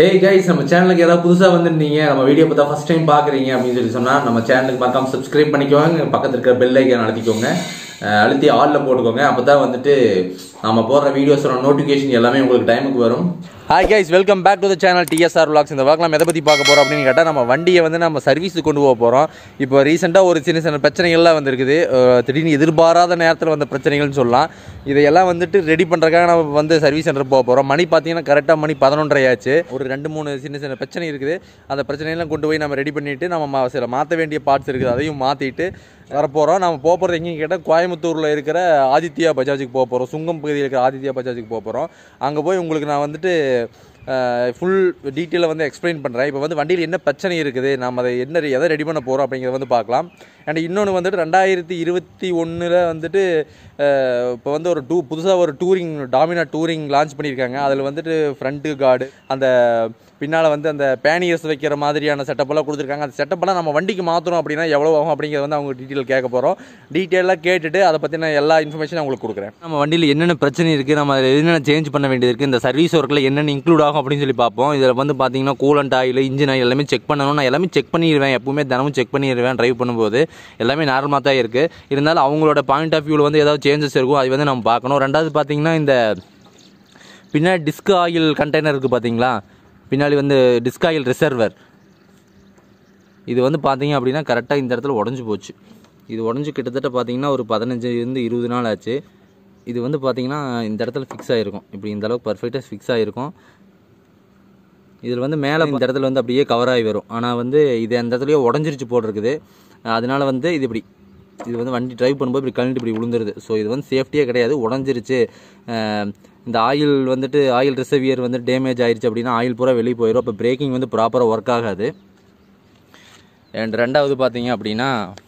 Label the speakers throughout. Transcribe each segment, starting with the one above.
Speaker 1: Hey guys நம்ம சேனலுக்கு ஏதாவது புதுசாக வந்திருந்தீங்க நம்ம வீடியோ பார்த்தா ஃபர்ஸ்ட் டைம் பார்க்குறீங்க அப்படின்னு சொல்லி சொன்னால் நம்ம சேனலுக்கு மறக்காம சப்ஸ்கிரைப் பண்ணிக்கோங்க பக்கத்தில் இருக்கிற பெல் ஐக்கான் அழுத்திக்கோங்க அஹ் அழுத்தி ஆலில் போட்டுக்கோங்க அப்போ தான் வந்துட்டு நம்ம போடுற வீடியோஸோட நோட்டிஃபிகேஷன் எல்லாமே உங்களுக்கு டைமுக்கு வரும் hi guys welcome back to the channel DSR vlogs இந்த vlog நம்ம எதை பற்றி பார்க்க போகிறோம் அப்படின்னு கேட்டால் நம்ம வண்டியை வந்து நம்ம சர்வீஸுக்கு கொண்டு போக போகிறோம் இப்போ ரீசெண்டாக ஒரு சின்ன சின்ன பிரச்சனைகள்லாம் வந்திருக்குது அஹ் திடீர்னு எதிர்பாராத நேரத்தில் வந்த பிரச்சனைகள்னு சொல்லலாம் இதையெல்லாம் வந்துட்டு ரெடி பண்ணுறதுக்காக நம்ம வந்து சர்வீஸ் சென்டர் போக போகிறோம் மணி பார்த்தீங்கன்னா கரெக்டாக மணி பதினொன்றரை ஆச்சு ஒரு ரெண்டு மூணு சின்ன சின்ன பிரச்சனை இருக்குது அந்த பிரச்சனையெல்லாம் கொண்டு போய் நம்ம ரெடி பண்ணிவிட்டு நம்ம மா- சில மாற்ற வேண்டிய பார்ட்ஸ் இருக்குது அதையும் மாற்றிட்டு வரப்போகிறோம் நம்ம போக போகிறது எங்கேயும் கேட்டால் கோயம்புத்தூரில் இருக்கிற ஆதித்யா பஜாஜுக்கு போக போகிறோம் சுங்கம் பகுதியில் இருக்கிற ஆதித்யா பஜாஜுக்கு போக போகிறோம் அங்கே போய் உங்களுக்கு நான் வந்துட்டு ஃபுல் டீட்டெயிலாக வந்து எக்ஸ்பிளைன் பண்ணுறேன் இப்போ வந்து வண்டியில் என்ன பிரச்சனை இருக்குது நம்ம அதை என்ன எதை ரெடி பண்ண போகிறோம் அப்படிங்கிறத வந்து பார்க்கலாம் அண்ட் இன்னொன்று வந்துட்டு ரெண்டாயிரத்தி இருபத்தி ஒன்றில் வந்துட்டு இப்போ வந்து ஒரு டூ புதுசாக ஒரு டூரிங் டாமினா டூரிங் லான்ச் பண்ணியிருக்காங்க அதில் வந்துட்டு ஃப்ரண்ட்டு கார்டு அந்த பின்னால் வந்து அந்த பேனியர்ஸ் வைக்கிற மாதிரியான செட்டப்பெல்லாம் கொடுத்துருக்காங்க அந்த செட்டப்பெல்லாம் நம்ம வண்டிக்கு மாற்றணும் அப்படின்னா எவ்வளோ ஆகும் அப்படிங்கிறத வந்து அவங்க டீட்டெயில் கேட்க போகிறோம் டீட்டெயிலாக கேட்டுட்டு அதை பற்றின எல்லா இன்ஃபர்மேஷனும் உங்களுக்கு கொடுக்குறேன் நம்ம வண்டியில் என்னென்ன பிரச்சனை இருக்குது நம்ம அதில் என்னென்ன சேஞ்ச் பண்ண வேண்டியது இருக்குது இந்த சர்வீஸ் ஒர்க்கில் என்னென்ன இன்க்ளூட் ஆகும் அப்படின்னு சொல்லி பார்ப்போம் இதில் வந்து பார்த்தீங்கன்னா கூலண்ட் ஆயில் இன்ஜின் ஆயில் எல்லாமே செக் பண்ணணும் நான் எல்லாமே செக் பண்ணிடுவேன் எப்பவுமே தினமும் செக் பண்ணிடுவேன் ட்ரைவ் பண்ணும்போது எல்லாமே நார்மலாக தான் இருக்குது இருந்தாலும் அவங்களோட பாயிண்ட் ஆஃப் வியூவில் வந்து ஏதாவது சேஞ்சஸ் இருக்கும் அது வந்து நம்ம பார்க்கணும் ரெண்டாவது பார்த்தீங்கன்னா இந்த பின்னாடி டிஸ்க் ஆயில் கண்டெய்னர் இருக்குது பார்த்தீங்களா பின்னாடி வந்து டிஸ்க் ஆயில் ரிசர்வர் இது வந்து பார்த்தீங்க அப்படின்னா கரெக்டாக இந்த இடத்துல உடஞ்சி போச்சு இது உடஞ்சி கிட்டத்தட்ட பார்த்தீங்கன்னா ஒரு பதினஞ்சுலேருந்து இருபது நாள் ஆச்சு இது வந்து பார்த்தீங்கன்னா இந்த இடத்துல ஃபிக்ஸ் ஆகிருக்கும் இப்படி இந்த அளவுக்கு பர்ஃபெக்டாக ஃபிக்ஸ் ஆகிருக்கும் இதில் வந்து மேலே இந்த இடத்துல வந்து அப்படியே கவர் ஆகி வரும் ஆனால் வந்து இது அந்த இடத்துலயே உடஞ்சிருச்சு போட்டிருக்குது அதனால வந்து இது இப்படி இது வந்து வண்டி டிரைவ் பண்ணும்போது இப்படி கழண்டு இப்படி விழுந்துருது ஸோ இது வந்து சேஃப்டியே கிடையாது உடஞ்சிருச்சு அஹ் இந்த ஆயில் வந்துட்டு ஆயில் ரிசர்வியர் வந்து டேமேஜ் ஆயிருச்சு அப்படின்னா ஆயில் பூரா வெளியே போயிடும் அப்போ பிரேக்கிங் வந்து ப்ராப்பராக ஒர்க் ஆகாது அண்ட் ரெண்டாவது பார்த்தீங்க அப்படின்னா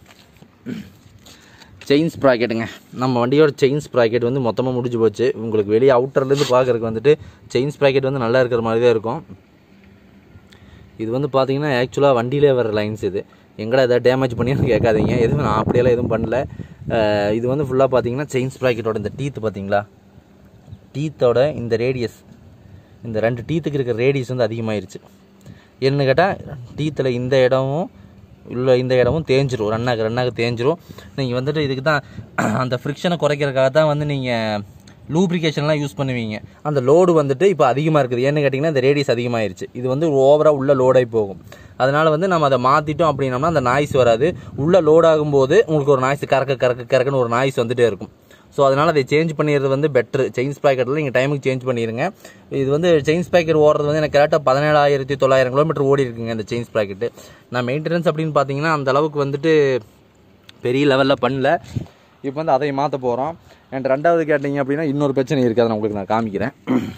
Speaker 1: செயின் ஸ்ப்ராக்கெட்டுங்க நம்ம வண்டியோட செயின் ஸ்ப்ராக்கெட் வந்து மொத்தமாக முடிஞ்சு போச்சு உங்களுக்கு வெளியே அவுட்டர்லேருந்து பார்க்குறதுக்கு வந்துட்டு செயின் ஸ்ப்ராக்கெட் வந்து நல்லா இருக்கிற மாதிரி தான் இருக்கும் இது வந்து பார்த்தீங்கன்னா ஆக்சுவலாக வண்டியிலே வர லைன்ஸ் இது எங்கடா எதாவது டேமேஜ் பண்ணின்னு கேட்காதீங்க எதுவும் நான் அப்படியெல்லாம் எதுவும் பண்ணல அஹ் இது வந்து ஃபுல்லாக பார்த்தீங்கன்னா செயின் ஸ்ப்ராக்கெட்டோட இந்த டீத் பார்த்தீங்களா டீத்தோட இந்த ரேடியஸ் இந்த ரெண்டு டீத்துக்கு இருக்கிற ரேடியஸ் வந்து அதிகமாயிருச்சு என்ன கேட்டால் டீத்தில் இந்த இடமும் உள்ள இந்த இடமும் தேஞ்சிரும் ரன்னாக ரன்னாக தேஞ்சிரும் நீங்கள் வந்துட்டு இதுக்கு தான் அந்த ஃப்ரிக்ஷனை குறைக்கிறதுக்காக தான் வந்து நீங்கள் லூப்ரிகேஷன்லாம் யூஸ் பண்ணுவீங்க அந்த லோடு வந்துட்டு இப்போ அதிகமாக இருக்குது ஏன்னு கேட்டிங்கன்னா இந்த ரேடியஸ் அதிகமாயிருச்சு இது வந்து ஓவராக உள்ள லோடாகி போகும் அதனால் வந்து நம்ம அதை மாற்றிட்டோம் அப்படின்னோம்னா அந்த நாய்ஸ் வராது உள்ள லோட் ஆகும்போது உங்களுக்கு ஒரு நாய்ஸ் கறக்க கறக்க கறக்குன்னு ஒரு நாய்ஸ் வந்துட்டே இருக்கும் ஸோ அதனால் அதை சேஞ்ச் பண்ணிடுறது வந்து பெட்ரு செயின் ஸ்பேக்கெட்டில் நீங்கள் டைமுக்கு சேஞ்ச் பண்ணிடுங்க இது வந்து செயின் ஸ்பேக்கெட் ஓடுறது வந்து எனக்கு கரெக்டாக பதினேழாயிரத்தி தொள்ளாயிரம் கிலோமீட்டர் ஓடி இருக்குங்க இந்த செயின் ஸ்பேக்கெட்டு நான் மெயின்டெனன்ஸ் அப்படின்னு பார்த்தீங்கன்னா அந்த அளவுக்கு வந்துட்டு பெரிய லெவலில் பண்ணல இப்போ வந்து அதை மாற்ற போகிறோம் அண்ட் ரெண்டாவது கேட்டிங்க அப்படின்னா இன்னொரு பிரச்சனை இருக்குது அதை நான் உங்களுக்கு நான் காமிக்கிறேன்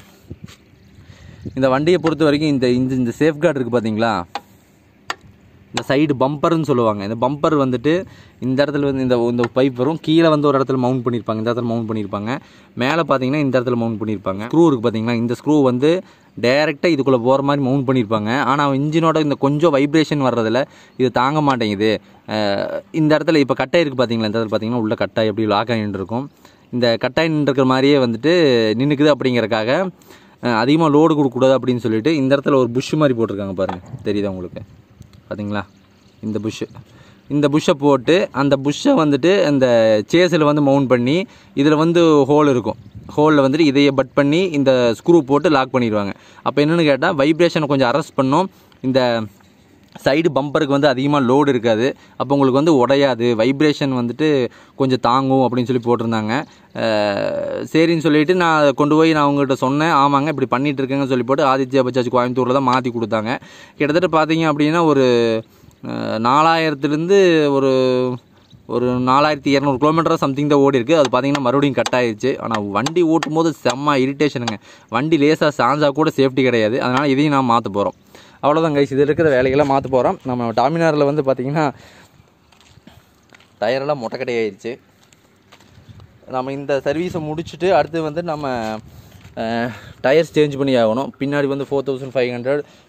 Speaker 1: இந்த வண்டியை பொறுத்த வரைக்கும் இந்த இந்த இந்த சேஃப்கார்டு இருக்குது பார்த்தீங்களா இந்த சைடு பம்பர்னு சொல்லுவாங்க இந்த பம்பர் வந்துட்டு இந்த இடத்துல வந்து இந்த இந்த பைப் வரும் கீழே வந்து ஒரு இடத்துல மவுண்ட் பண்ணியிருப்பாங்க இந்த இடத்துல மவுண்ட் பண்ணியிருப்பாங்க மேலே பார்த்தீங்கன்னா இந்த இடத்துல மவுண்ட் பண்ணியிருப்பாங்க ஸ்க்ரூ இருக்குது பார்த்தீங்களா இந்த ஸ்க்ரூ வந்து டைரெக்டாக இதுக்குள்ளே போகிற மாதிரி மவுண்ட் பண்ணியிருப்பாங்க ஆனால் இன்ஜினோட இந்த கொஞ்சம் வைப்ரேஷன் வர்றதில் இது தாங்க மாட்டேங்குது அஹ் இந்த இடத்துல இப்போ கட்டாய் இருக்குது பார்த்தீங்களா இந்த இடத்துல பார்த்தீங்கன்னா உள்ள கட்டாய் எப்படி லாக் ஆகிட்டு இருக்கும் இந்த கட்டாய் நின்றுருக்கிற மாதிரியே வந்துட்டு நின்றுக்குது அப்படிங்கறக்காக அதிகமாக லோடு கொடுக்கக்கூடாது அப்படின்னு சொல்லிட்டு இந்த இடத்துல ஒரு புஷ் மாதிரி போட்டிருக்காங்க பாருங்கள் தெரியுதா உங்களுக்கு பார்த்தீங்களா இந்த புஷ்ஷு இந்த புஷ்ஷை போட்டு அந்த புஷ்ஷை வந்துட்டு அந்த சேஸில் வந்து மவுண்ட் பண்ணி இதில் வந்து ஹோல் இருக்கும் ஹோலில் வந்துட்டு இதையே பட் பண்ணி இந்த ஸ்க்ரூ போட்டு லாக் பண்ணிடுவாங்க அப்போ என்னென்னு கேட்டால் வைப்ரேஷனை கொஞ்சம் அரெஸ்ட் பண்ணும் இந்த சைடு பம்பருக்கு வந்து அதிகமாக லோடு இருக்காது அப்போ உங்களுக்கு வந்து உடையாது வைப்ரேஷன் வந்துட்டு கொஞ்சம் தாங்கும் அப்படின்னு சொல்லி போட்டிருந்தாங்க அஹ் சரின்னு சொல்லிட்டு நான் அதை கொண்டு போய் நான் அவங்ககிட்ட சொன்னேன் ஆமாங்க இப்படி பண்ணிட்டு இருக்கேங்கன்னு சொல்லி போட்டு ஆதித்யா பஜாஜ் கோயம்புத்தூரில் தான் மாற்றி கொடுத்தாங்க கிட்டத்தட்ட பார்த்தீங்க அப்படின்னா ஒரு அஹ், நாலாயிரத்துலேருந்து ஒரு ஒரு நாலாயிரத்தி இரநூறு கிலோமீட்டர் சம்திங் தான் ஓடி இருக்குது அது பார்த்தீங்கன்னா மறுபடியும் கட் ஆயிடுச்சு ஆனால் வண்டி ஓட்டும் போது செம்ம இரிட்டேஷனுங்க வண்டி லேசாக சாஞ்சா கூட சேஃப்டி கிடையாது அதனால் இதையும் நான் மாற்ற போகிறோம் அவ்வளோதான் கைஸ் இது இருக்கிற வேலைகளை மாற்ற போகிறோம் நம்ம டாமினாரில் வந்து பார்த்திங்கன்னா டயரெல்லாம் மொட்டைக்கடை ஆயிடுச்சு நம்ம இந்த சர்வீஸை முடிச்சுட்டு அடுத்து வந்து நம்ம டயர்ஸ் சேஞ்ச் பண்ணி ஆகணும் பின்னாடி வந்து four thousand five hundred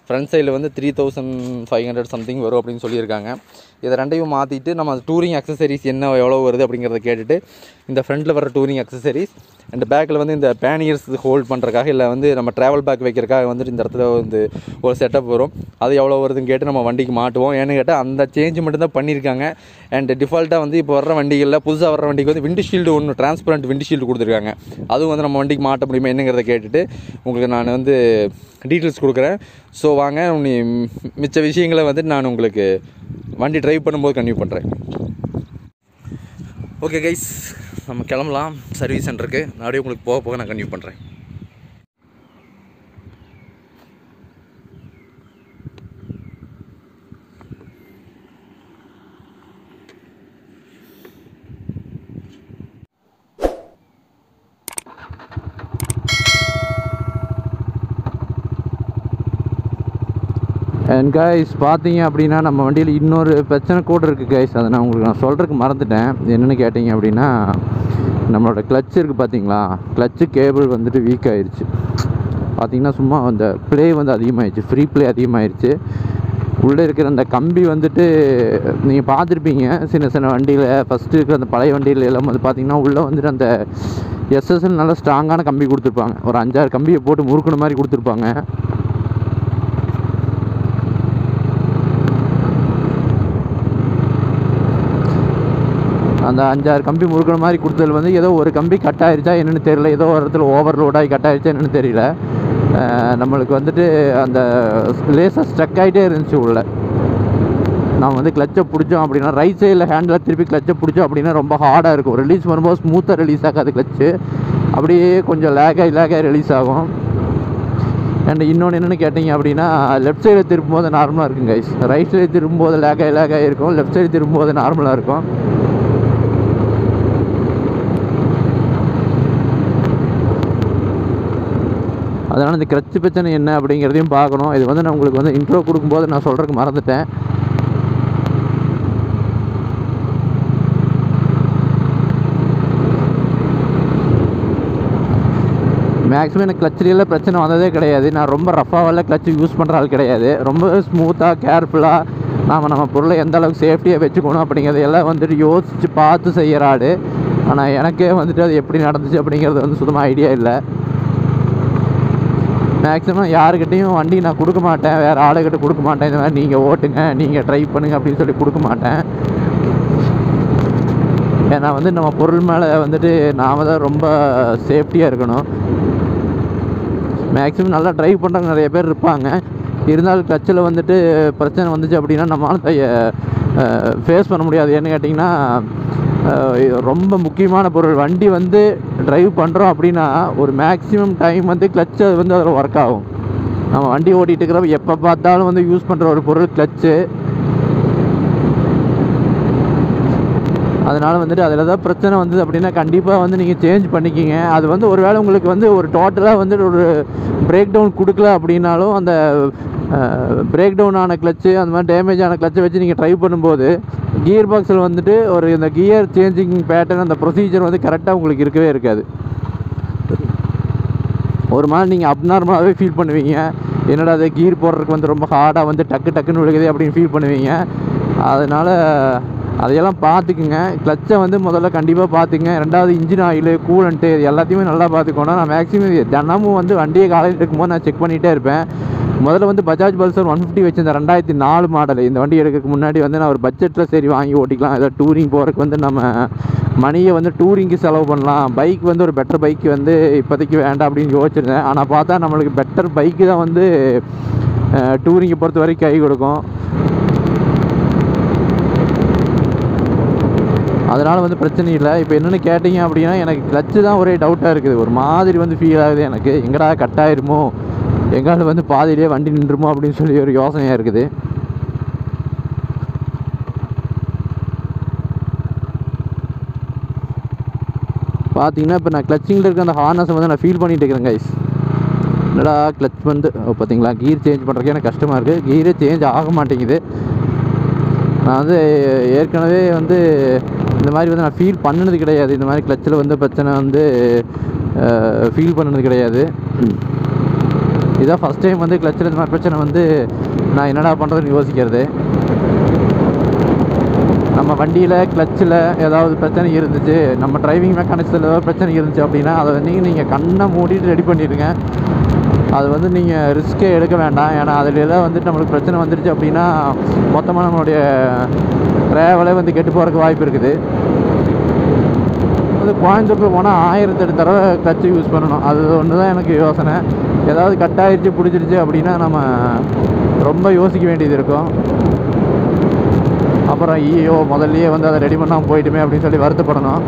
Speaker 1: front சைடில் வந்து three thousand five hundred something வரும் அப்படின்னு சொல்லியிருக்காங்க இதை ரெண்டையும் மாற்றிட்டு நம்ம டூரிங் அக்சசரிஸ் என்ன எவ்வளோ வருது அப்படிங்கிறத கேட்டுட்டு இந்த ஃப்ரண்ட்டில் வர டூரிங் அக்சசரிஸ் அண்ட் பேக்கில் வந்து இந்த பேனியர்ஸ் ஹோல்ட் பண்ணுறக்காக இல்லை வந்து நம்ம ட்ராவல் பேக் வைக்கிறக்காக வந்துட்டு இந்த இடத்துல வந்து ஒரு செட்டப் வரும் அது எவ்வளோ வருதுன்னு கேட்டு நம்ம வண்டிக்கு மாட்டுவோம் ஏன்னு கேட்டால் அந்த சேஞ்ச் மட்டும்தான் பண்ணியிருக்காங்க அண்ட் டிஃபால்ட்டாக வந்து இப்போ வர்ற வண்டிகளில் புதுசாக வர்ற வண்டிக்கு வந்து விண்டு ஷீல்டு ஒன்று டிரான்ஸ்பரண்ட் விண்டு ஷீல்டு கொடுத்துருக்காங்க அதுவும் வந்து நம்ம வண்டிக்கு மாட்ட முடியுமா என்னங்கிறத கேட்டுட்டு உங்களுக்கு நான் வந்து டீட்டெயில்ஸ் கொடுக்குறேன் ஸோ வாங்க நீ மிச்ச விஷயங்களை வந்து நான் உங்களுக்கு வண்டி டிரைவ் பண்ணும்போது கன்டினியூ பண்ணுறேன் ஓகே கைஸ் நம்ம கிளம்பலாம் சர்வீஸ் சென்டருக்கு அப்படியே உங்களுக்கு போக போக நான் கன்டினியூ பண்ணுறேன் அண்ட் கைஸ் பார்த்தீங்க அப்படின்னா நம்ம வண்டியில் இன்னொரு பிரச்சனை கூட இருக்குது கைஸ் அதை நான் உங்களுக்கு நான் சொல்கிறதுக்கு மறந்துட்டேன் என்னென்னு கேட்டிங்க அப்படின்னா நம்மளோட கிளச் இருக்குது பார்த்தீங்களா கிளச்சு கேபிள் வந்துட்டு வீக் ஆயிருச்சு பார்த்தீங்கன்னா சும்மா அந்த ப்ளே வந்து அதிகமாகிடுச்சு ஃப்ரீ ப்ளே அதிகமாகிடுச்சு உள்ளே இருக்கிற அந்த கம்பி வந்துட்டு நீங்கள் பார்த்துருப்பீங்க சின்ன சின்ன வண்டியில் ஃபஸ்ட்டு இருக்கிற அந்த பழைய வண்டியில் எல்லாம் வந்து பார்த்தீங்கன்னா உள்ளே வந்துட்டு அந்த எஸ்எஸ்எல் நல்ல ஸ்ட்ராங்கான கம்பி கொடுத்துருப்பாங்க ஒரு அஞ்சாறு கம்பியை போட்டு முறுக்குன மாதிரி கொடுத்துருப்பாங்க அந்த அஞ்சாறு கம்பி முறுக்கிற மாதிரி கொடுத்ததுல வந்து ஏதோ ஒரு கம்பி கட் ஆயிருச்சா என்னன்னு தெரியல ஏதோ ஒரு இடத்துல ஓவர்லோட் ஆகி கட் ஆயிருச்சா என்னன்னு தெரியல அஹ் நம்மளுக்கு வந்துட்டு அந்த லேசாக ஸ்ட்ரக் ஆகிட்டே இருந்துச்சு உள்ள நான் வந்து கிளச்சை பிடிச்சோம் அப்படின்னா ரைட் சைடில் ஹேண்டில் திருப்பி கிளச்சை பிடிச்சோம் அப்படின்னா ரொம்ப ஹார்டாக இருக்கும் ரிலீஸ் பண்ணும்போது ஸ்மூத்தாக ரிலீஸ் ஆகாது கிளச்சு அப்படியே கொஞ்சம் லேக் ஆகி லேக் ஆகி ரிலீஸ் ஆகும் அண்ட் இன்னொன்று என்னென்னு கேட்டிங்க அப்படின்னா லெஃப்ட் சைடில் திரும்பும்போது நார்மலாக இருக்கும் கைஸ் ரைட் சைடு திரும்பும்போது லேக் ஆகி லேக் ஆகி இருக்கும் லெஃப்ட் சைடு திரும்பும்போது நார்மலாக இருக்கும் அதனால் இந்த கிரச்சு பிரச்சனை என்ன அப்படிங்கிறதையும் பார்க்கணும் இது வந்து நான் உங்களுக்கு வந்து இன்ட்ரோ கொடுக்கும்போது நான் சொல்கிறதுக்கு மறந்துட்டேன் மேக்ஸிமம் எனக்கு கிளச்சில் பிரச்சனை வந்ததே கிடையாது நான் ரொம்ப ரஃபாவெல்லாம் கிளச்சு யூஸ் பண்ணுற ஆள் கிடையாது ரொம்ப ஸ்மூத்தாக கேர்ஃபுல்லாக நாம் நம்ம பொருளை எந்த அளவுக்கு சேஃப்டியாக வச்சுக்கணும் அப்படிங்கிறது எல்லாம் வந்துட்டு யோசித்து பார்த்து செய்கிற ஆள் ஆனால் எனக்கே வந்துட்டு அது எப்படி நடந்துச்சு அப்படிங்கிறது வந்து சுத்தமாக ஐடியா இல்லை மேக்ஸிமம் யாருக்கிட்டையும் வண்டி நான் கொடுக்க மாட்டேன் வேறு ஆளுகிட்ட கொடுக்க மாட்டேன் இந்த மாதிரி நீங்கள் ஓட்டுங்க நீங்கள் ட்ரை பண்ணுங்க அப்படின்னு சொல்லி கொடுக்க மாட்டேன் ஏன்னா வந்து நம்ம பொருள் மேலே வந்துட்டு நாம தான் ரொம்ப சேஃப்டியாக இருக்கணும் மேக்ஸிமம் நல்லா ட்ரைவ் பண்ணுறவங்க நிறைய பேர் இருப்பாங்க இருந்தாலும் கிளச்சில் வந்துட்டு பிரச்சனை வந்துச்சு அப்படின்னா நம்மளால் ஃபேஸ் பண்ண முடியாது ஏன்னு கேட்டிங்கன்னா அஹ் ரொம்ப முக்கியமான பொருள் வண்டி வந்து டிரைவ் பண்ணுறோம் அப்படின்னா ஒரு மேக்ஸிமம் டைம் வந்து கிளச்சு அது வந்து அதில் ஒர்க் ஆகும் நம்ம வண்டி ஓட்டிகிட்டு இருக்கிறப்ப எப்போ பார்த்தாலும் வந்து யூஸ் பண்ணுற ஒரு பொருள் கிளச்சு அதனால் வந்துட்டு அதில் ஏதாவது பிரச்சனை வந்தது அப்படின்னா கண்டிப்பாக வந்து நீங்கள் சேஞ்ச் பண்ணிக்கிங்க அது வந்து ஒரு வேளை உங்களுக்கு வந்து ஒரு டோட்டலாக வந்து ஒரு பிரேக் டவுன் கொடுக்கல அப்படின்னாலும் அந்த பிரேக் டவுன் ஆன கிளச்சு அந்த மாதிரி டேமேஜ் ஆன கிளச்சை வச்சு நீங்கள் ட்ரை பண்ணும்போது கியர் பாக்ஸில் வந்துட்டு ஒரு இந்த கியர் சேஞ்சிங் பேட்டர்ன் அந்த ப்ரொசீஜர் வந்து கரெக்டாக உங்களுக்கு இருக்கவே இருக்காது ஒரு மாதிரி நீங்கள் அப்நார்மலாகவே ஃபீல் பண்ணுவீங்க என்னடா அது கீர் போடுறதுக்கு வந்து ரொம்ப ஹார்டாக வந்து டக்கு டக்குன்னு விழுகுது அப்படின்னு ஃபீல் பண்ணுவீங்க அதனால் அதையெல்லாம் பார்த்துக்குங்க கிளச்சை வந்து முதல்ல கண்டிப்பாக பார்த்துங்க ரெண்டாவது இன்ஜின் ஆயில் கூலண்ட்டு இது எல்லாத்தையுமே நல்லா பார்த்துக்கணும் நான் மேக்ஸிமம் தினமும் வந்து வண்டியை காலையில் இருக்கும்போது நான் செக் பண்ணிகிட்டே இருப்பேன் முதல்ல வந்து பஜாஜ் பல்சர் ஒன் ஃபிஃப்டி வச்சிருந்தேன் ரெண்டாயிரத்தி நாலு மாடல் இந்த வண்டி எடுக்கிறதுக்கு முன்னாடி வந்து நான் ஒரு பட்ஜெட்டில் சரி வாங்கி ஓட்டிக்கலாம் ஏதோ டூரிங் போகிறதுக்கு வந்து நம்ம மணியை வந்து டூரிங்க்கு செலவு பண்ணலாம் பைக் வந்து ஒரு பெட்டர் பைக் வந்து இப்போதைக்கு வேண்டாம் அப்படின்னு யோசிச்சிருந்தேன் ஆனால் பார்த்தா நம்மளுக்கு பெட்டர் பைக்கு தான் வந்து டூரிங்கை பொறுத்த வரைக்கும் கை கொடுக்கும் அதனால் வந்து பிரச்சனை இல்லை இப்போ என்னென்னு கேட்டிங்க அப்படின்னா எனக்கு கிளச்சு தான் ஒரே டவுட்டாக இருக்குது ஒரு மாதிரி வந்து ஃபீல் ஆகுது எனக்கு எங்கடா கட் ஆயிருமோ எங்கால வந்து பாதியிலே வண்டி நின்றுமோ அப்படின்னு சொல்லி ஒரு யோசனையாக இருக்குது பார்த்தீங்கன்னா இப்போ நான் கிளச்சிங்கில் இருக்க அந்த ஹார்னஸை வந்து நான் ஃபீல் பண்ணிட்டு இருக்கிறேன் கைஸ் என்னடா கிளச் வந்து ஓ, பார்த்தீங்களா கீர் சேஞ்ச் பண்ணுறதுக்கு எனக்கு கஷ்டமாக இருக்குது கீரே சேஞ்ச் ஆக மாட்டேங்குது நான் வந்து ஏற்கனவே வந்து இந்த மாதிரி வந்து நான் ஃபீல் பண்ணினது கிடையாது இந்த மாதிரி கிளச்சில் வந்து பிரச்சனை வந்து ஃபீல் பண்ணினது கிடையாது
Speaker 2: இதான் ஃபஸ்ட் டைம் வந்து கிளச்சில் இந்த மாதிரி பிரச்சனை வந்து நான் என்னடா பண்ணுறதுன்னு யோசிக்கிறது நம்ம வண்டியில் கிளச்சில் ஏதாவது பிரச்சனை இருந்துச்சு நம்ம டிரைவிங் மெக்கானிக்ஸில் ஏதாவது பிரச்சனை இருந்துச்சு அப்படின்னா அதை வந்து நீங்கள் கண்ணை மூடிட்டு ரெடி பண்ணிடுங்க அது வந்து நீங்கள் ரிஸ்க்கே எடுக்க வேண்டாம் ஏன்னா அதில் எல்லாம் வந்துட்டு நம்மளுக்கு பிரச்சனை வந்துடுச்சு அப்படின்னா மொத்தமாக நம்மளுடைய ட்ராவலே வந்து கெட்டு போகிறதுக்கு வாய்ப்பு இருக்குது வந்து கோயம்புத்தூரில் போனால் ஆயிரத்தெட்டு தடவை கிளச்சு யூஸ் பண்ணணும் அது ஒன்று தான் எனக்கு யோசனை ஏதாவது கட் ஆயிடுச்சு பிடிச்சிருச்சு அப்படின்னா நம்ம ரொம்ப யோசிக்க வேண்டியது இருக்கும் அப்புறம் ஐயோ முதல்லயே வந்து அதை ரெடி பண்ணாமல் போயிட்டுமே அப்படின்னு சொல்லி வருத்தப்படணும்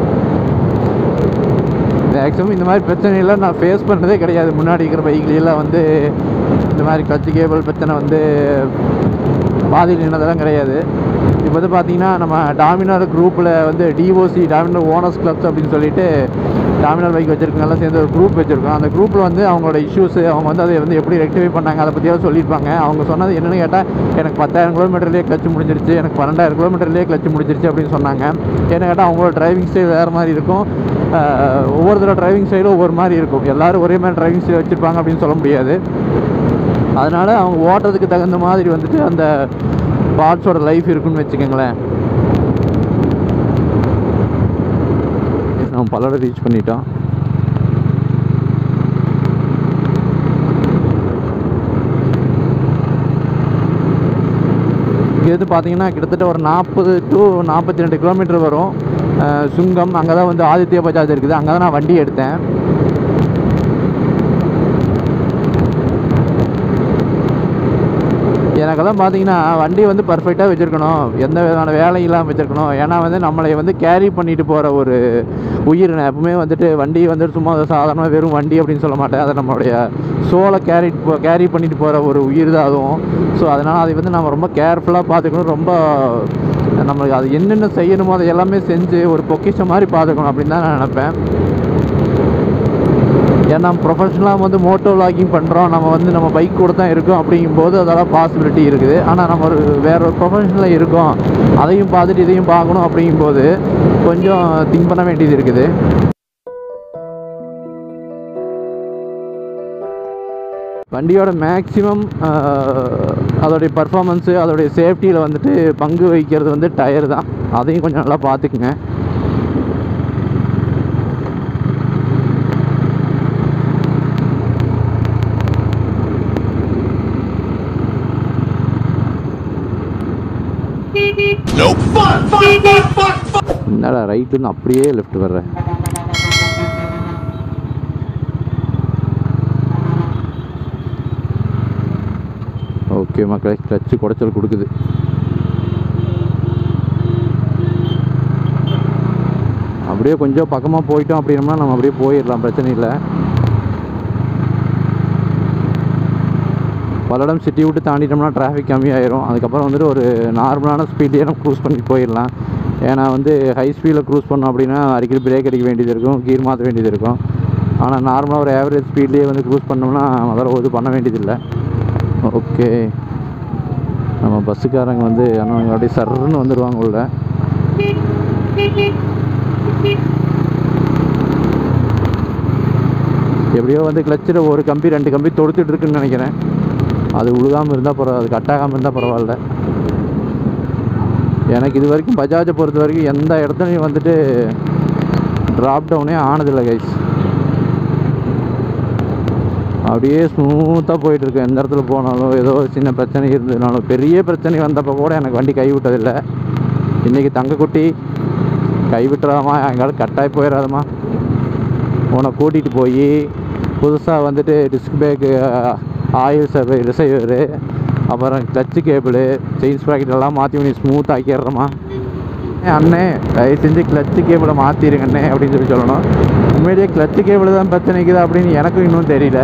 Speaker 2: மேக்ஸிமம் இந்த மாதிரி பிரச்சனையெல்லாம் நான் ஃபேஸ் பண்ணுறதே கிடையாது முன்னாடி இருக்கிற பைக்லையெல்லாம் வந்து இந்த மாதிரி கிளச்சு கேபிள் பிரச்சனை வந்து பாதியில் நின்னதெல்லாம் கிடையாது இப்போ வந்து பார்த்தீங்கன்னா நம்ம டாமினார் குரூப்பில் வந்து டிஓசி டாமினார் ஓனர்ஸ் கிளப்ஸ் அப்படின்னு சொல்லிட்டு டாமினார் பைக் வச்சுருக்கவங்கலாம் சேர்ந்து ஒரு குரூப் வச்சுருக்கோம் அந்த குரூப்பில் வந்து அவங்களோட இஷ்யூஸ் அவங்க வந்து அதை வந்து எப்படி ரெக்டிஃபை பண்ணாங்க அதை பற்றியாவது சொல்லியிருப்பாங்க அவங்க சொன்னது என்னென்னு கேட்டால் எனக்கு பத்தாயிரம் கிலோமீட்டர்லேயே கிளச்சு முடிஞ்சிருச்சு எனக்கு பன்னெண்டாயிரம் கிலோமீட்டர்லேயே கிளச்சு முடிஞ்சிருச்சு அப்படின்னு சொன்னாங்க ஏன்னு கேட்டால் அவங்களோட டிரைவிங் ஸ்டைல் வேறு மாதிரி இருக்கும் ஆஹ் ஒவ்வொருத்தரோட டிரைவிங் ஸ்டைலும் ஒவ்வொரு மாதிரி இருக்கும் எல்லாரும் ஒரே மாதிரி டிரைவிங் ஸ்டைல் வச்சுருப்பாங்க அப்படின்னு சொல்ல முடியாது அதனால் அவங்க ஓட்டுறதுக்கு தகுந்த மாதிரி வந்துட்டு அந்த பார்ட்ஸோட லைஃப் இருக்குன்னு வச்சுக்கோங்களேன் நம்ம பல்லட ரீச் பண்ணிட்டோம் இங்கேருந்து பார்த்தீங்கன்னா கிட்டத்தட்ட ஒரு நாற்பது டு நாற்பத்தி ரெண்டு கிலோமீட்டர் வரும் அஹ் சுங்கம் அங்கே தான் வந்து ஆதித்ய பஜாஜ் இருக்குது அங்கே தான் நான் வண்டி எடுத்தேன் எனக்கெல்லாம் பார்த்தீங்கன்னா வண்டி வந்து பர்ஃபெக்டாக வச்சுருக்கணும் எந்த விதமான வேலையும் இல்லாமல் வச்சுருக்கணும் ஏன்னா வந்து நம்மளை வந்து கேரி பண்ணிட்டு போகிற ஒரு உயிர் நான் எப்பவுமே வந்துட்டு வண்டி வந்துட்டு சும்மா சாதாரணமாக வெறும் வண்டி அப்படின்னு சொல்ல மாட்டேன் அதை நம்மளுடைய சோலை கேரி கேரி பண்ணிட்டு போகிற ஒரு உயிர் தான் அதுவும் ஸோ அதனால் அதை வந்து நம்ம ரொம்ப கேர்ஃபுல்லாக பார்த்துக்கணும் ரொம்ப நம்மளுக்கு அது என்னென்ன செய்யணுமோ அதை எல்லாமே செஞ்சு ஒரு பொக்கிஷம் மாதிரி பார்த்துக்கணும் அப்படின்னு தான் நான் நினப்பேன் ஏன்னா ப்ரொஃபஷனலாக வந்து மோட்டோ vlogging பண்ணுறோம் நம்ம வந்து நம்ம பைக் கூட தான் இருக்கோம் அப்படிங்கும்போது அதெல்லாம் பாசிபிலிட்டி இருக்குது ஆனால் நம்ம ஒரு வேற ஒரு ப்ரொஃபஷனில் இருக்கோம் அதையும் பார்த்துட்டு இதையும் பார்க்கணும் அப்படிங்கும்போது கொஞ்சம் திங்க் பண்ண வேண்டியது இருக்குது வண்டியோட மேக்ஸிமம் அதோடைய பர்ஃபார்மன்ஸு அதோடைய சேஃப்டியில் வந்துட்டு பங்கு வகிக்கிறது வந்து டயர் தான் அதையும் கொஞ்சம் நல்லா பார்த்துக்குங்க
Speaker 3: Nope. Fuck, fuck, fuck, fuck, fuck.
Speaker 2: என்னடா ரைட்டுன்னு அப்படியே லெஃப்ட் வர்றேன் ஓகே மக்களே கிளச்சு குடைச்சல் கொடுக்குது அப்படியே கொஞ்சம் பக்கமாக போயிட்டோம் அப்படின்னம்னா நம்ம அப்படியே போயிடலாம் பிரச்சனை இல்லை பல்லடம் சிட்டி விட்டு தாண்டிட்டோம்னா டிராஃபிக் கம்மியாயிரும் அதுக்கப்புறம் வந்துட்டு ஒரு நார்மலான ஸ்பீட்லேயே நம்ம க்ரூஸ் பண்ணி போயிடலாம் ஏன்னா வந்து ஹை ஸ்பீடில் க்ரூஸ் பண்ணோம் அப்படின்னா அடிக்கடி பிரேக் அடிக்க வேண்டியது இருக்கும் கீர் மாற்ற வேண்டியது இருக்கும் ஆனால் நார்மலாக ஒரு ஆவரேஜ் ஸ்பீட்லேயே வந்து க்ரூஸ் பண்ணோம்னா முதல்ல இது பண்ண வேண்டியதில்லை ஓகே நம்ம பஸ்ஸுக்காரங்க வந்து ஆனால் அப்படியே சர்ன்னு வந்துடுவாங்க உள்ள எப்படியோ வந்து கிளச்சில் ஒரு கம்பி ரெண்டு கம்பி தொடுத்துட்டு இருக்குன்னு நினைக்கிறேன் அது உழுகாமல் இருந்தால் பரவாயில்ல அது கட்டாகாமல் இருந்தால் பரவாயில்ல எனக்கு இது வரைக்கும் பஜாஜை பொறுத்த வரைக்கும் எந்த இடத்துலையும் வந்துட்டு ட்ராப் டவுனே ஆனதில்லை கைஸ் அப்படியே ஸ்மூத்தாக போயிட்டு இருக்கு எந்த இடத்துல போனாலும் ஏதோ ஒரு சின்ன பிரச்சனை இருந்ததுனாலும் பெரிய பிரச்சனை வந்தப்போ கூட எனக்கு வண்டி கைவிட்டதில்லை இன்றைக்கி தங்கக்குட்டி கைவிட்டுறாதம்மா எங்கேயாவது கட்டாயி போயிடாதம்மா உன்னை கூட்டிகிட்டு போய் புதுசாக வந்துட்டு டிஸ்க் பேக்கு ஆயில் சர்வை ரிசைவரு அப்புறம் கிளச்சு கேபிள் செயின் ஸ்ப்ராக்கெட் எல்லாம் மாற்றி பண்ணி ஸ்மூத் ஆக்கிடுறோமா ஏ அண்ணே தயவு செஞ்சு கிளச்சு கேபிளை மாற்றிடுங்க அண்ணே அப்படின்னு சொல்லி சொல்லணும் உண்மையிலேயே கிளச்சு கேபிள் தான் பிரச்சனைக்குதா அப்படின்னு எனக்கும் இன்னும் தெரியல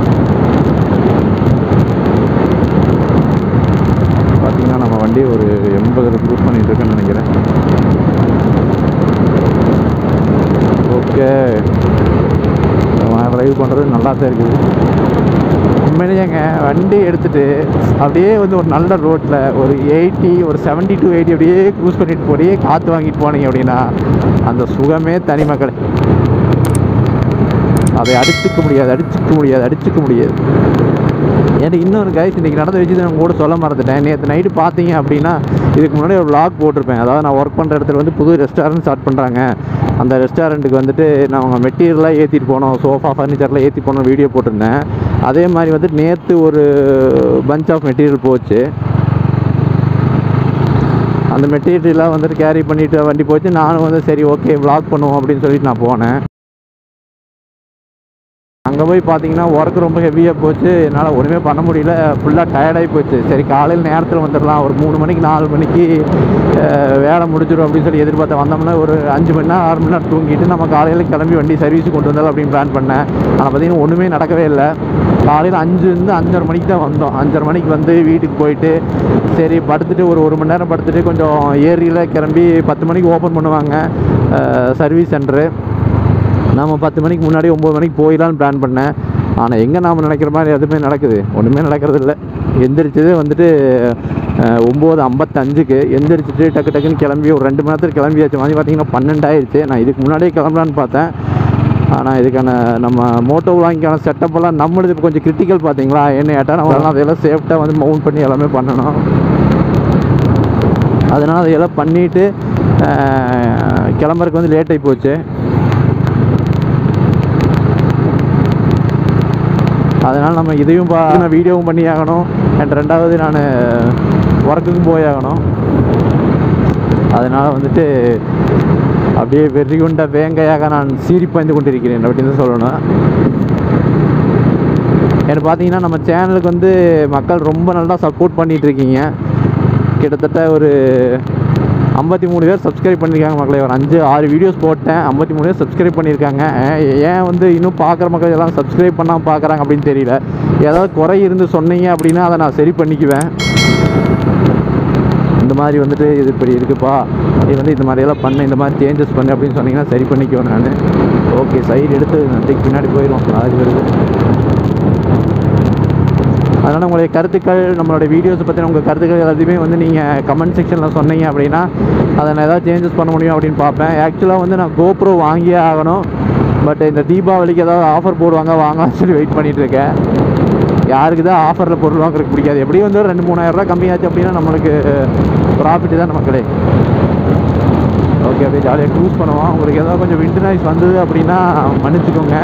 Speaker 2: பார்த்தீங்கன்னா நம்ம வண்டி ஒரு எண்பதில் க்ரூஸ் பண்ணிட்டு இருக்கேன்னு நினைக்கிறேன் ஓகே ட்ரைவ் பண்ணுறது நல்லா தான் இருக்குது உண்மையிலேயேங்க வண்டி எடுத்துட்டு அப்படியே வந்து ஒரு நல்ல ரோட்டில் ஒரு எயிட்டி ஒரு செவன்ட்டி டு எயிட்டி அப்படியே க்ரூஸ் பண்ணிட்டு போடியே காற்று வாங்கிட்டு போனீங்க அப்படின்னா அந்த சுகமே தனி மக்களே அதை அடிச்சுக்க முடியாது அடிச்சுக்க முடியாது அடிச்சுக்க முடியாது எனக்கு இன்னொரு கைஸ் இன்றைக்கி நடந்த விஷயத்தை நான் கூட சொல்ல மறந்துட்டேன் நேற்று நைட்டு பார்த்தீங்க அப்படின்னா இதுக்கு முன்னாடி ஒரு vlog போட்டிருப்பேன் அதாவது நான் ஒர்க் பண்ணுற இடத்துல வந்து புது ரெஸ்டாரண்ட் ஸ்டார்ட் பண்ணுறாங்க அந்த ரெஸ்டாரண்ட்டுக்கு வந்துட்டு நான் அவங்க மெட்டீரியலாக ஏற்றிட்டு போனோம் சோஃபா ஃபர்னிச்சர்லாம் ஏற்றி போனோம் வீடியோ போட்டிருந்தேன் அதே மாதிரி வந்து நேற்று ஒரு பஞ்ச் ஆஃப் மெட்டீரியல் போச்சு அந்த மெட்டீரியலாக வந்துட்டு கேரி பண்ணிட்டு வண்டி போச்சு நானும் வந்து சரி ஓகே vlog பண்ணுவோம் அப்படின்னு சொல்லிட்டு நான் போனேன் அங்கே போய் பார்த்தீங்கன்னா ஒர்க் ரொம்ப ஹெவியாக போச்சு என்னால் ஒன்றுமே பண்ண முடியல ஃபுல்லாக டயர்டாகி போச்சு சரி காலையில் நேரத்தில் வந்துடலாம் ஒரு மூணு மணிக்கு நாலு மணிக்கு அஹ், வேலை முடிஞ்சிடும் அப்படின்னு சொல்லி எதிர்பார்த்தேன் வந்தோம்னா ஒரு அஞ்சு மணி நேரம் ஆறு மணி நேரம் தூங்கிட்டு நம்ம காலையில் கிளம்பி வண்டி சர்வீஸ் கொண்டு வந்தாலும் அப்படின்னு பிளான் பண்ணேன் ஆனால் பார்த்தீங்கன்னா ஒன்றுமே நடக்கவே இல்லை காலையில் அஞ்சுலேருந்து அஞ்சரை மணிக்கு தான் வந்தோம் அஞ்சரை மணிக்கு வந்து வீட்டுக்கு போயிட்டு சரி படுத்துட்டு ஒரு ஒரு மணி நேரம் படுத்துட்டு கொஞ்சம் ஏரியில் கிளம்பி பத்து மணிக்கு ஓப்பன் பண்ணுவாங்க சர்வீஸ் சென்டரு நாம பத்து மணிக்கு முன்னாடி ஒம்பது மணிக்கு போயிடலான்னு பிளான் பண்ணேன் ஆனால் எங்கே நாம் நினைக்கிற மாதிரி எதுவுமே நடக்குது ஒன்றுமே நடக்கிறது இல்லை எந்திரிச்சது வந்துட்டு அஹ், ஒம்பது ஐம்பத்தஞ்சுக்கு எந்திரிச்சிட்டு டக்கு டக்குன்னு கிளம்பி ஒரு ரெண்டு மணி நேரத்துக்கு கிளம்பியாச்சு மாதிரி பார்த்தீங்கன்னா பன்னெண்டாயிருச்சு நான் இதுக்கு முன்னாடியே கிளம்பலான்னு பார்த்தேன் ஆனால் இதுக்கான நம்ம மோட்டோ வாங்கிக்கான செட்டப்பெல்லாம் நம்மளுது இப்போ கொஞ்சம் கிரிட்டிக்கல் பார்த்தீங்களா என்ன ஏட்டா நம்ம அதெல்லாம் சேஃப்டாக வந்து மவுண்ட் பண்ணி எல்லாமே பண்ணணும் அதனால் அதையெல்லாம் பண்ணிவிட்டு கிளம்புறதுக்கு வந்து லேட் ஆகி போச்சு அதனால் நம்ம இதையும் பா நான் வீடியோவும் பண்ணி ஆகணும் அண்ட் ரெண்டாவது நான் ஒர்க்குக்கும் போய் ஆகணும் அதனால் வந்துட்டு அப்படியே வெறி கொண்ட வேங்கையாக நான் சீரிப்பாய்ந்து கொண்டிருக்கிறேன் அப்படின்னு தான் சொல்லணும் எனக்கு பார்த்தீங்கன்னா நம்ம சேனலுக்கு வந்து மக்கள் ரொம்ப நல்லா சப்போர்ட் பண்ணிட்டு இருக்கீங்க கிட்டத்தட்ட ஒரு ஐம்பத்தி மூணு பேர் சப்ஸ்கிரைப் பண்ணியிருக்காங்க மக்களே ஒரு அஞ்சு ஆறு வீடியோஸ் போட்டேன் ஐம்பத்தி மூணு பேர் சப்ஸ்கிரைப் பண்ணியிருக்காங்க ஏன் ஏன் வந்து இன்னும் பார்க்குற மக்கள் எல்லாம் சப்ஸ்கிரைப் பண்ணாமல் பார்க்குறாங்க அப்படின்னு தெரியல ஏதாவது குறை இருந்து சொன்னீங்க அப்படின்னா அதை நான் சரி பண்ணிக்குவேன் இந்த மாதிரி வந்துட்டு இது இப்படி இருக்குப்பா நீ வந்து இந்த மாதிரியெல்லாம் பண்ணு இந்த மாதிரி சேஞ்சஸ் பண்ணு அப்படின்னு சொன்னீங்கன்னா சரி பண்ணிக்குவேன் நான் ஓகே சைடு எடுத்து நன்றிக்கு பின்னாடி போயிடும் அது வருது அதனால் உங்களுடைய கருத்துக்கள் நம்மளோட வீடியோஸை பற்றின உங்கள் கருத்துக்கள் எல்லாத்தையுமே வந்து நீங்கள் கமெண்ட் செக்ஷனில் சொன்னீங்க அப்படின்னா அதை நான் ஏதாவது சேஞ்சஸ் பண்ண முடியும் அப்படின்னு பார்ப்பேன் ஆக்சுவலாக வந்து நான் கோப்ரோ வாங்கியே ஆகணும் பட் இந்த தீபாவளிக்கு ஏதாவது ஆஃபர் போடுவாங்க வாங்கலாம்னு சொல்லி வெயிட் பண்ணிட்டு இருக்கேன் யாருக்கு தான் ஆஃபரில் பொருள் வாங்குறதுக்கு பிடிக்காது எப்படியும் வந்து ஒரு ரெண்டு மூணாயிரரூவா கம்மியாச்சு அப்படின்னா நம்மளுக்கு ப்ராஃபிட் தான் மக்களே ஓகே அப்படியே ஜாலியாக க்ரூஸ் பண்ணுவோம் உங்களுக்கு ஏதாவது கொஞ்சம் விண்டு நாய்ஸ் வந்தது அப்படின்னா மன்னிச்சுக்கோங்க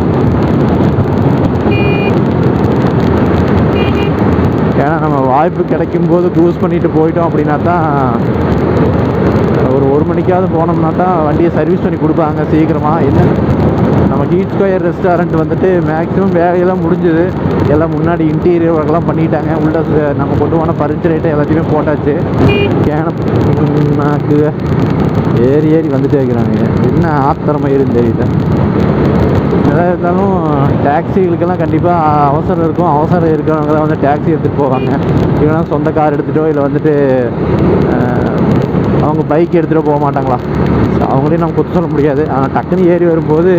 Speaker 2: ஏன்னா நம்ம வாய்ப்பு கிடைக்கும் போது க்ரூஸ் பண்ணிட்டு போயிட்டோம் அப்படின்னா தான் ஒரு ஒரு மணிக்காவது போனோம்னா தான் வண்டியை சர்வீஸ் பண்ணி கொடுப்பாங்க சீக்கிரமாக என்ன நம்ம ஹீட் ஸ்கொயர் ரெஸ்டாரண்ட் வந்துட்டு மேக்ஸிமம் வேலையெல்லாம் முடிஞ்சுது எல்லாம் முன்னாடி இன்டீரியர் ஒர்க்லாம் பண்ணிட்டாங்க உள்ள ச- நம்ம கொண்டு போன பரிச்சு ரேட்டை எல்லாத்தையுமே போட்டாச்சு கேனக்கு ஏறி ஏறி வந்துட்டே இருக்கிறாங்க என்ன ஆத்திரமா இருந்து தெரியல எதாக இருந்தாலும் டாக்ஸிகளுக்கெல்லாம் கண்டிப்பாக அவசரம் இருக்கும் அவசரம் இருக்கிறவங்க தான் வந்து டாக்ஸி எடுத்துகிட்டு போவாங்க இல்லைன்னா சொந்த கார் எடுத்துகிட்டோ இல்லை வந்துட்டு அஹ், அவங்க பைக் எடுத்துகிட்டு போக மாட்டாங்களா So, அவங்களையும் நம்ம குத்த சொல்ல முடியாது ஆனால் டக்குன்னு ஏறி வரும்போது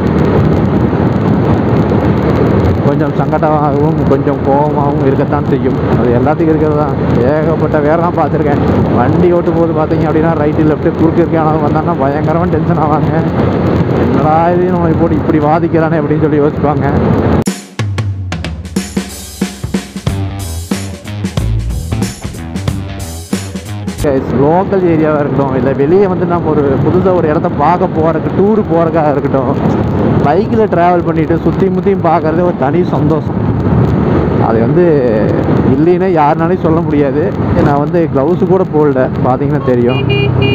Speaker 2: கொஞ்சம் சங்கடமாகவும் கொஞ்சம் கோபமாகவும் இருக்கத்தான் செய்யும் அது எல்லாத்துக்கும் இருக்கிறது தான் ஏகப்பட்ட வேறெல்லாம் பார்த்துருக்கேன் வண்டி ஓட்டும் போது பார்த்தீங்க அப்படின்னா ரைட்டு லெஃப்ட்டு குறுக்கு இருக்கானவங்க வந்தாங்கன்னா பயங்கரமாக டென்ஷன் ஆவாங்க என்னடா இது நம்ம போட்டு இப்படி வாதிக்கிறானே அப்படின்னு சொல்லி யோசிப்பாங்க லோக்கல் ஏரியாவாக இருக்கட்டும் இல்லை வெளியே வந்து நம்ம ஒரு புதுசாக ஒரு இடத்த பார்க்க போகிறதுக்கு டூர் போகிறக்காக இருக்கட்டும் பைக்கில் ட்ராவல் பண்ணிட்டு சுற்றி முற்றியும் பார்க்கறது ஒரு தனி சந்தோஷம் அது வந்து இல்லைன்னா யாருனாலையும் சொல்ல முடியாது நான் வந்து க்ளவுஸு கூட போடல பார்த்தீங்கன்னா தெரியும்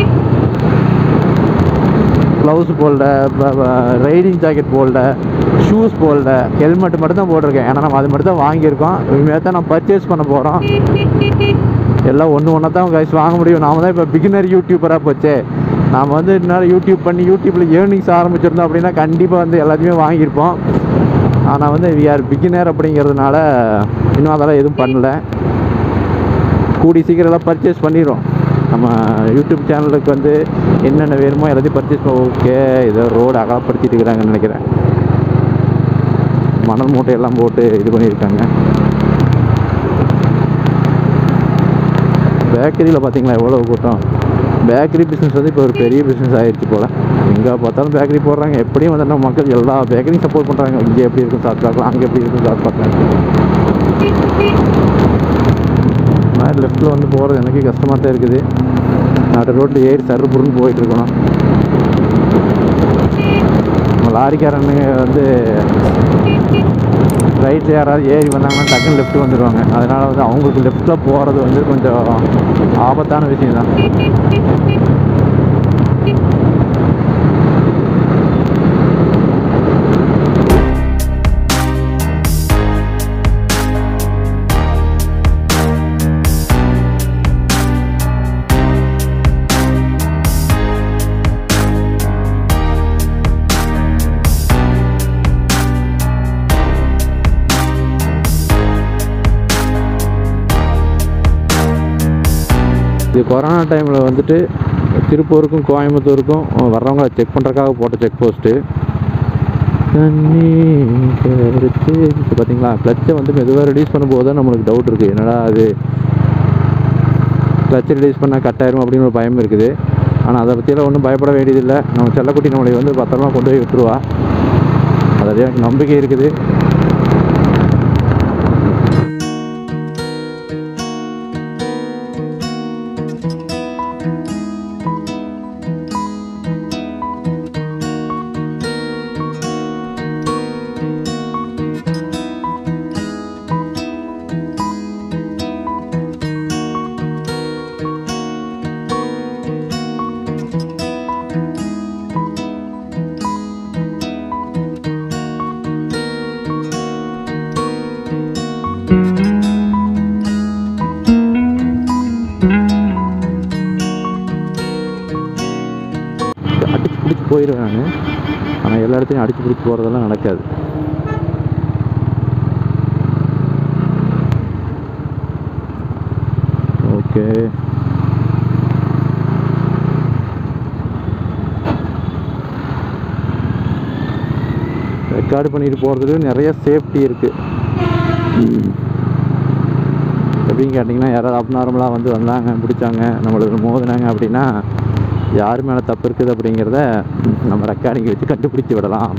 Speaker 2: க்ளவுஸ் போடல ரைடிங் ஜாக்கெட் போடல ஷூஸ் போடல ஹெல்மெட் மட்டும் தான் போட்டிருக்கேன் ஏன்னா நம்ம அது மட்டும் தான் வாங்கியிருக்கோம் இனிமேல் தான் நம்ம பர்ச்சேஸ் பண்ண போகிறோம் எல்லாம் ஒன்று ஒன்றா தான் கைஸ் வாங்க முடியும் நாம தான் இப்போ பிகினர் யூடியூபராக போச்சே நாம் வந்து இன்னும் யூடியூப் பண்ணி யூடியூப்பில் ஏர்னிங்ஸ் ஆரம்பிச்சிருந்தோம் அப்படின்னா கண்டிப்பாக வந்து எல்லாத்தையுமே வாங்கியிருப்போம் ஆனால் வந்து வி ஆர் பிகினர் அப்படிங்கிறதுனால இன்னும் அதெல்லாம் எதுவும் பண்ணல கூடி சீக்கிரம் எல்லாம் பர்ச்சேஸ் பண்ணிடுறோம் நம்ம யூடியூப் சேனலுக்கு வந்து என்னென்ன வேணுமோ எல்லாத்தையும் பர்ச்சேஸ் ஓகே ஏதோ ரோடு அகலப்படுத்திட்டு இருக்கிறாங்கன்னு நினைக்கிறேன் மணல் மூட்டையெல்லாம் போட்டு இது பண்ணியிருக்காங்க பேக்கரியில் பார்த்தீங்களா எவ்வளோ கூட்டம் பேக்கரி பிஸ்னஸ் வந்து இப்போ ஒரு பெரிய பிஸ்னஸ் ஆயிடுச்சு போல் எங்கே பார்த்தாலும் பேக்கரி போடுறாங்க எப்படியும் வந்து நம்ம மக்கள் எல்லா பேக்கரியும் சப்போர்ட் பண்ணுறாங்க இங்கே எப்படி இருக்கும் சாப்பிட்டு பார்க்கலாம் அங்கே எப்படி இருக்கும் சாப்பிட்டு பார்க்கலாம் இந்த மாதிரி லெஃப்ட்டில் வந்து போகிறது எனக்கே கஷ்டமாக தான் இருக்குது நடு ரோட்டில் ஏறி சரு புருன்னு போயிட்டு இருக்கணும் நம்ம லாரிக்காரனுங்க வந்து ரைட்டில் யாராவது ஏறி வந்தாங்கன்னா டக்குன்னு லெஃப்ட் வந்துடுவாங்க அதனால் வந்து அவங்களுக்கு லெஃப்ட்டில் போகிறது வந்து கொஞ்சம் ஆபத்தான விஷயம் தான் இது கொரோனா டைமில் வந்துட்டு திருப்பூருக்கும் கோயம்புத்தூருக்கும் வர்றவங்கள செக் பண்ணுறதுக்காக போட்ட செக் போஸ்ட்டு தண்ணி கருத்து இப்போ பார்த்தீங்களா கிளச்சை வந்து மெதுவாக ரிலீஸ் பண்ணும்போது தான் நம்மளுக்கு டவுட் இருக்குது என்னடா அது கிளச்சை ரிலீஸ் பண்ணால் கட் ஆயிரும் அப்படின்னு ஒரு பயம் இருக்குது ஆனால் அதை பற்றியெல்லாம் ஒன்றும் பயப்பட வேண்டியதில்லை நம்ம செல்லக்குட்டி நம்மளை வந்து பத்திரமா கொண்டு போய் விட்டுருவா அதாவது எனக்கு நம்பிக்கை இருக்குது அடிச்சு பிடிச்சி போயிடுவேன் நான் ஆனால் எல்லா இடத்துலையும் அடிச்சு பிடிச்சி போகிறதெல்லாம் நடக்காது ஓகே ரெக்கார்டு பண்ணிட்டு போகிறதுலையும் நிறைய சேஃப்டி இருக்குது எப்படின்னு கேட்டிங்கன்னா யாராவது அப்நார்மலாக வந்து வந்தாங்க பிடிச்சாங்க நம்மளுக்கு மோதினாங்க அப்படின்னா யார் மேலே தப்பு இருக்குது அப்படிங்கிறத நம்ம ரெக்கார்டிங் வச்சு கண்டுபிடிச்சி விடலாம்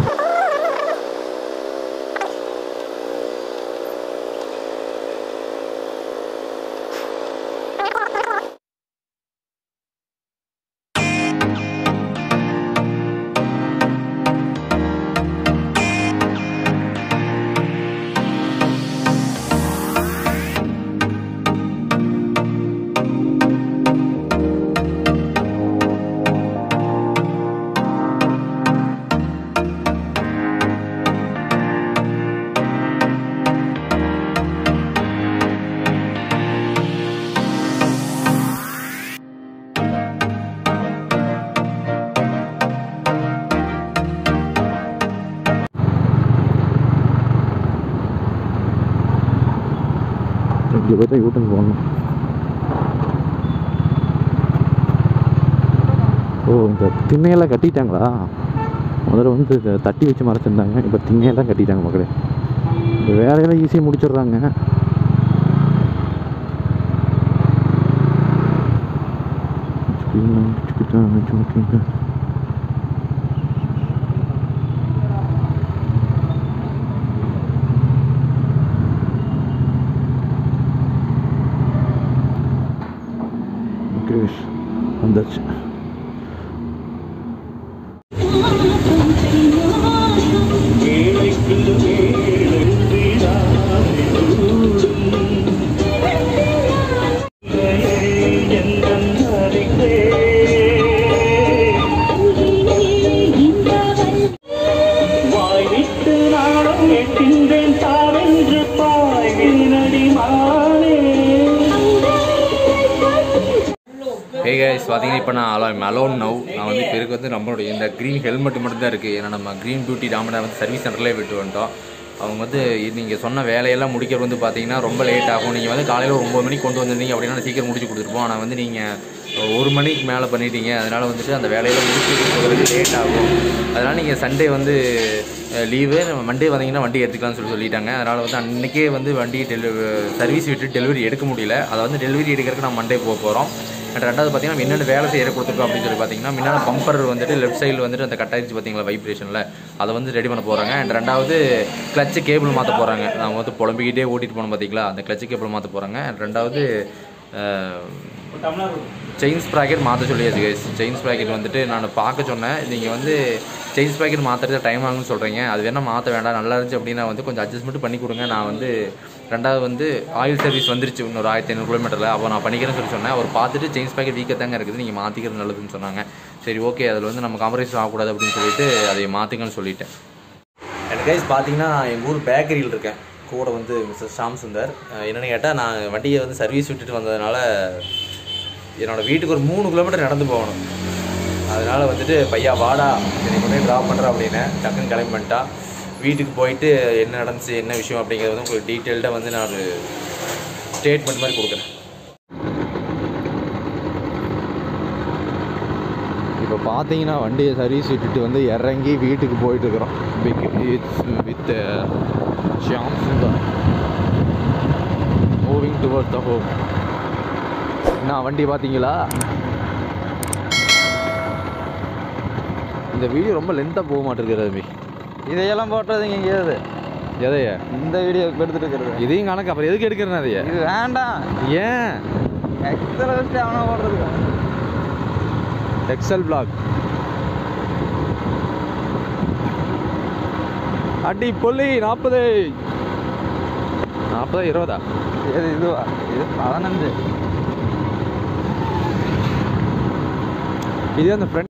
Speaker 2: இங்கே போய் தான் யூட்டன் போகணும் ஓ இந்த திண்ணையெல்லாம் கட்டிட்டாங்களா முதல்ல வந்து இதை தட்டி வச்சு மறைச்சிருந்தாங்க இப்போ திண்ணையெல்லாம் கட்டிட்டாங்க மக்களே இந்த வேலையெல்லாம் ஈஸியாக முடிச்சிடுறாங்க கிரேஷ் வந்தாச்சு
Speaker 3: வாய்விட்டு நாடம் கேட்கின்றேன் தாவென்று பாய்வினடி மானே
Speaker 1: ஹே கைஸ் பார்த்தீங்கன்னா இப்போ நான் அலோ அலோன் நவ் நான் வந்து இப்போ இருக்கு வந்து நம்மளுடைய இந்த க்ரீன் ஹெல்மெட் மட்டும் தான் இருக்குது ஏன்னா நம்ம க்ரீன் பியூட்டி டாமனை வந்து சர்வீஸ் சென்டர்லேயே விட்டு வந்துட்டோம் அவங்க வந்து நீங்கள் சொன்ன வேலையெல்லாம் முடிக்கிறது வந்து பார்த்தீங்கன்னா ரொம்ப லேட் ஆகும் நீங்கள் வந்து காலையில் ஒரு ஒம்பது மணிக்கு கொண்டு வந்திருந்தீங்க அப்படின்னா சீக்கிரம் முடிச்சு கொடுத்துருப்போம் ஆனால் வந்து நீங்கள் ஒரு மணிக்கு மேலே பண்ணிட்டீங்க அதனால் வந்துட்டு அந்த வேலையெல்லாம் முடிச்சு கொடுக்குறதுக்கு லேட் ஆகும் அதனால் நீங்கள் சண்டே வந்து லீவு நம்ம மண்டே வந்தீங்கன்னா வண்டி எடுத்துக்கலாம்னு சொல்லி சொல்லிட்டாங்க அதனால் வந்து அன்றைக்கே வந்து வண்டி டெலி சர்வீஸ் விட்டு டெலிவரி எடுக்க முடியல அதை வந்து டெலிவரி எடுக்கிறதுக்கு நம்ம மண்டே போக போகிறோம் அண்ட் ரெண்டாவது பார்த்தீங்கன்னா என்னென்ன வேலை செய்யற கொடுத்துருக்கோம் அப்படின்னு சொல்லி பார்த்தீங்கன்னா முன்னாடி பம்பர் வந்துட்டு லெஃப்ட் சைடில் வந்துட்டு அந்த கட் ஆயிடுச்சு பார்த்தீங்களா வைப்ரேஷனில் அதை வந்து ரெடி பண்ண போகிறாங்க அண்ட் ரெண்டாவது கிளச்சு கேபிள் மாற்ற போகிறாங்க நான் வந்து புலம்பிக்கிட்டே ஓட்டிட்டு போனோம் பார்த்தீங்களா அந்த கிளச்சு கேபிள் மாற்ற போகிறாங்க அண்ட் ரெண்டாவது செயின் ஸ்ப்ராக்கெட் மாற்ற சொல்லியாச்சு கைஸ் செயின் ஸ்ப்ராக்கெட் வந்துட்டு நான் பார்க்க சொன்னேன் நீங்கள் வந்து செயின் ஸ்ப்ராக்கெட் மாற்றுறது டைம் ஆகும்னு சொல்கிறீங்க அது வேணால் மாற்ற வேண்டாம் நல்லா இருந்துச்சு அப்படின்னா வந்து கொஞ்சம் அட்ஜஸ்ட்மெண்ட் பண்ணி கொடுங்க நான் வந்து ரெண்டாவது வந்து ஆயில் சர்வீஸ் வந்துருச்சு இன்னொரு ஆயிரத்தி ஐநூறு கிலோமீட்டரில் அப்போ நான் பண்ணிக்கிறேன்னு சொல்லி சொன்னேன் அவர் பார்த்துட்டு செயின் ஸ்ப்ராக்கெட் வீக்காக தாங்க இருக்குது நீங்கள் மாற்றிக்கிறது நல்லதுன்னு சொன்னாங்க சரி ஓகே அதில் வந்து நம்ம காம்ப்ரமைஸ் ஆகக்கூடாது அப்படின்னு சொல்லிட்டு அதை மாற்றுங்கன்னு சொல்லிட்டேன் எனக்கு கைஸ் பார்த்தீங்கன்னா எங்கள் ஊர் பேக்கரியில் இருக்கேன் கூட வந்து மிஸ்டர் ஷாம் சுந்தர் அஹ் என்னன்னு கேட்டால் நான் வண்டியை வந்து சர்வீஸ் விட்டுட்டு வந்ததுனால என்னோட வீட்டுக்கு ஒரு மூணு கிலோமீட்டர் நடந்து போகணும் அதனால வந்துட்டு பையா வாடா என்னை கொண்டு போய் ட்ராப் பண்ணுறேன் அப்படின்னு டக்குன்னு கிளம்பி பண்ணிட்டா வீட்டுக்கு போயிட்டு என்ன நடந்துச்சு என்ன விஷயம் அப்படிங்கிறது வந்து உங்களுக்கு டீட்டெயில்டாக வந்து நான் ஒரு ஸ்டேட்மெண்ட் மாதிரி கொடுக்குறேன்
Speaker 2: இப்போ பார்த்தீங்கன்னா வண்டியை சர்வீஸ் விட்டுட்டு வந்து இறங்கி வீட்டுக்கு போயிட்டு இருக்கிறோம் with Shyam Sundar moving toward the home நான் வண்டி பார்த்தீங்களா இந்த வீடியோ ரொம்ப லென்த்தாக போக மாட்டேங்குது ரவி
Speaker 4: இதையெல்லாம் போட்டதுங்க எங்கேயாவது
Speaker 2: எதைய
Speaker 4: இந்த வீடியோ எடுத்துட்டு இருக்கிறது
Speaker 2: இதையும் கணக்கு அப்புறம் எதுக்கு எடுக்கிறேன் அதைய
Speaker 4: இது வேண்டாம்
Speaker 2: ஏன்
Speaker 4: எக்ஸல வச்சு அவனை போடுறதுக்கு
Speaker 2: எக்ஸல் பிளாக் அடி பொல்லி நாற்பது நாற்பதா இருபதா
Speaker 4: இது இதுவா இது பதினஞ்சு
Speaker 2: இது அந்த ஃப்ரெண்ட்